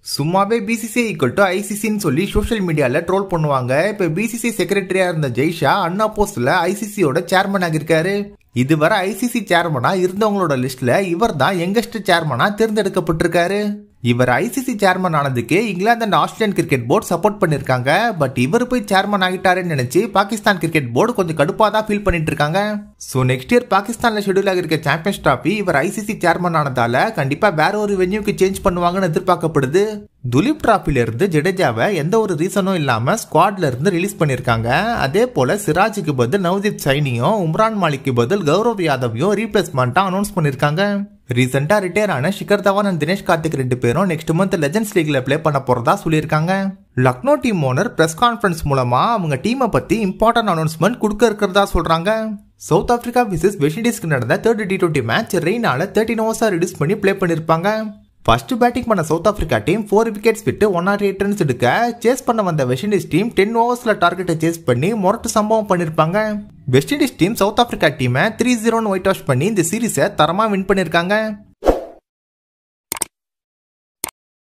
சும்மாவே BCG equal to ஐசிசின்னு சொல்லி social மீடியால ட்ரோல் பண்ணுவாங்க இப்ப பிசிசி செக்ரட்டரியா இருந்த ஜெய்ஷா அண்ணா போஸ்ட்ல ஐசிசியோட சேர்மன் ஆகியிருக்காரு இதுவரை ஐசிசி சேர்மனா இருந்தவங்களோட லிஸ்ட்ல இவர் தான் யங்கஸ்ட் சேர்மனா தேர்ந்தெடுக்கப்பட்டிருக்காரு இவர் ஐசிசி சேர்மன் ஆனதுக்கு இங்கிலாந்து and Australian cricket board support பண்ணிருக்காங்க பட் இவர் போய் சேர்மன் ஆகிட்டாருன்னு நினைச்சு பாகிஸ்தான் கிரிக்கெட் போர்டு கொஞ்சம் கடுப்பா தான் ஃபீல் பண்ணிட்டு இருக்காங்க ஸோ நெக்ஸ்ட் இயர் பாகிஸ்தான்ல ஷெடியூல் ஆகிருக்க சாம்பியன்ஸ் டிராஃபி இவர் ஐசிசி சேர்மன் ஆனதால கண்டிப்பா வேற ஒரு வென்யூக்கு சேஞ்ச் பண்ணுவாங்கன்னு எதிர்பார்க்கப்படுது துலீப் டிராஃபில இருந்து ஜடேஜாவை எந்த ஒரு ரீசனும் இல்லாம ஸ்குவாட்ல இருந்து ரிலீஸ் பண்ணிருக்காங்க அதே போல சிராஜுக்கு பதில் நவ்தீப் சைனியும் உம்ரான் மாலிக்கு பதில் கௌரவ் யாதவையும் ரீப்ளேஸ்மெண்ட்டா அனௌன்ஸ் பண்ணிருக்காங்க ரீசெண்டா ரிட்டையர் ஆன ஷிகர் தவான் அண்ட் தினேஷ் கார்த்திக் ரெண்டு பேரும் நெக்ஸ்ட் மந்த் லெஜண்ட்ஸ் லீக்ல ப்ளே பண்ண போறதா சொல்லியிருக்காங்க Lucknow team owner press conference மூலமா அவங்க டீமை பத்தி இம்பார்ட்டன்ட் அனௌன்ஸ்மெண்ட் கொடுக்க இருக்கிறதா சொல்றாங்க சவுத் ஆப்பிரிக்கா விசஸ் வெஸ்ட் இண்டீஸ்க்கு நடந்த தேர்ட் டி டுவெண்ட்டி மேட்ச் ரெய்னால தேர்ட்டின் ஓவர்ஸா ரிடியூஸ் பண்ணி ப்ளே பண்ணிருப்பாங்க ஃபர்ஸ்ட் பேட்டிங் பண்ண South Africa team four wickets விட்டு ஒன் ஆர் எயிட் ரன்ஸ் எடுக்க சேஸ் பண்ண வந்த வெஸ்ட் இண்டீஸ் டீம் டென் ஓவர்ஸ்ல டார்கெட்டை சேஸ் பண்ணி முரட்டு சம்பவம் பண்ணிருப்பாங்க West Indies team South Africa டீமை த்ரீ ஜீரோன்னு ஒயிட் வாஷ் பண்ணி இந்த சீரீஸை தரமா வின் பண்ணிருக்காங்க